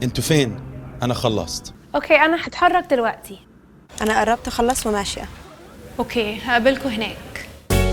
انتوا فين انا خلصت اوكي انا هتحرك دلوقتي انا قربت اخلص وماشيه اوكي هقابلكوا هناك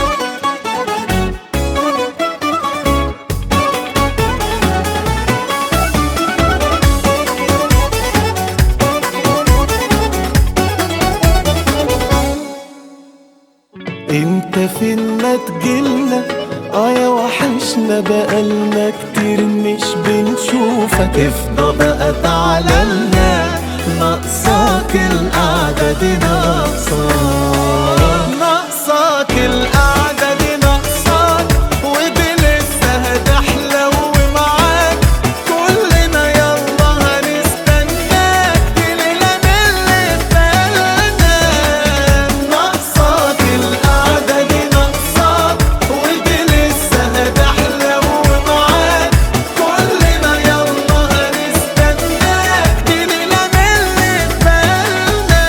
انت فين ما تجيلنا اه يا وحشنا بقالنا كتير مش بنشوفك افضى بقى تعاللنا ناقصاك القعدة دي ناقصاك ناقصاك القعدة دي ناقصاك ودي لسه هتحلو معاك كلنا يلا هنستناك دي ليلة من اللي بالنا ناقصاك القعدة دي ناقصاك ودي لسه هتحلو معاك كلنا يلا هنستناك دي ليلة من اللي بالنا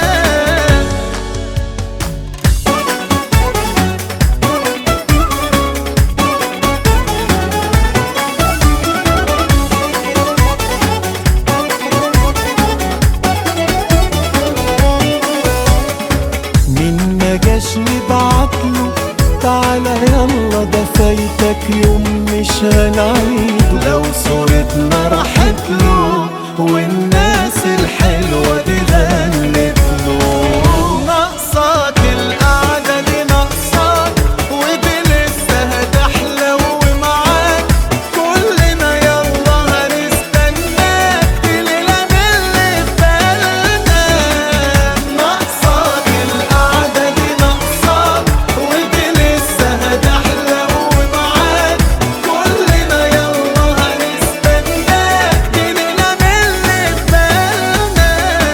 مين ما جاش نبعتله تعالى يلا ده فايتك يوم مش هنعيده لو صورتنا راحت له والناس الحلوة دي غنت له ناقصاك القعدة دي ناقصاك ودي لسه هتحلو معاك كلنا يلا هنستناك دي ليلة من اللي بالنا ناقصاك القعدة دي ناقصاك ودي لسه هتحلو معاك كلنا يلا هنستناك دي ليلة من اللي بالنا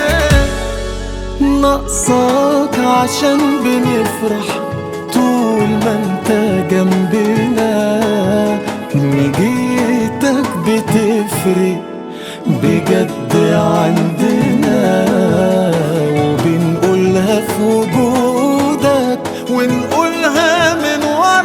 ناقصاك عشان بنفرح طول ما انت جنبنا نجيتك بتفرق بجد عندنا وبنقولها في وجودك ونقولها من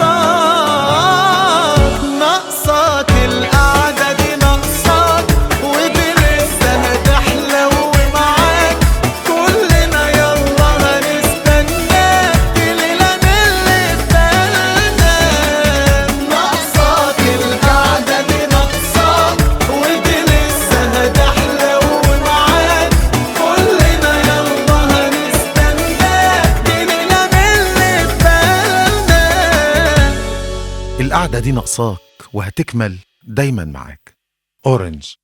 وراك ناقصاك القعدة دي ناقصاك ودي لسه هتحلو معاك كلنا يلا هنستناك دي ليلة من اللي بالنا ناقصاك القعدة دي ناقصاك ودي لسه هتحلو معاك كلنا يلا هنستناك دي ليلة من اللي بالنا القعدة دي ناقصاك وهتكمل دايما معاك أورنج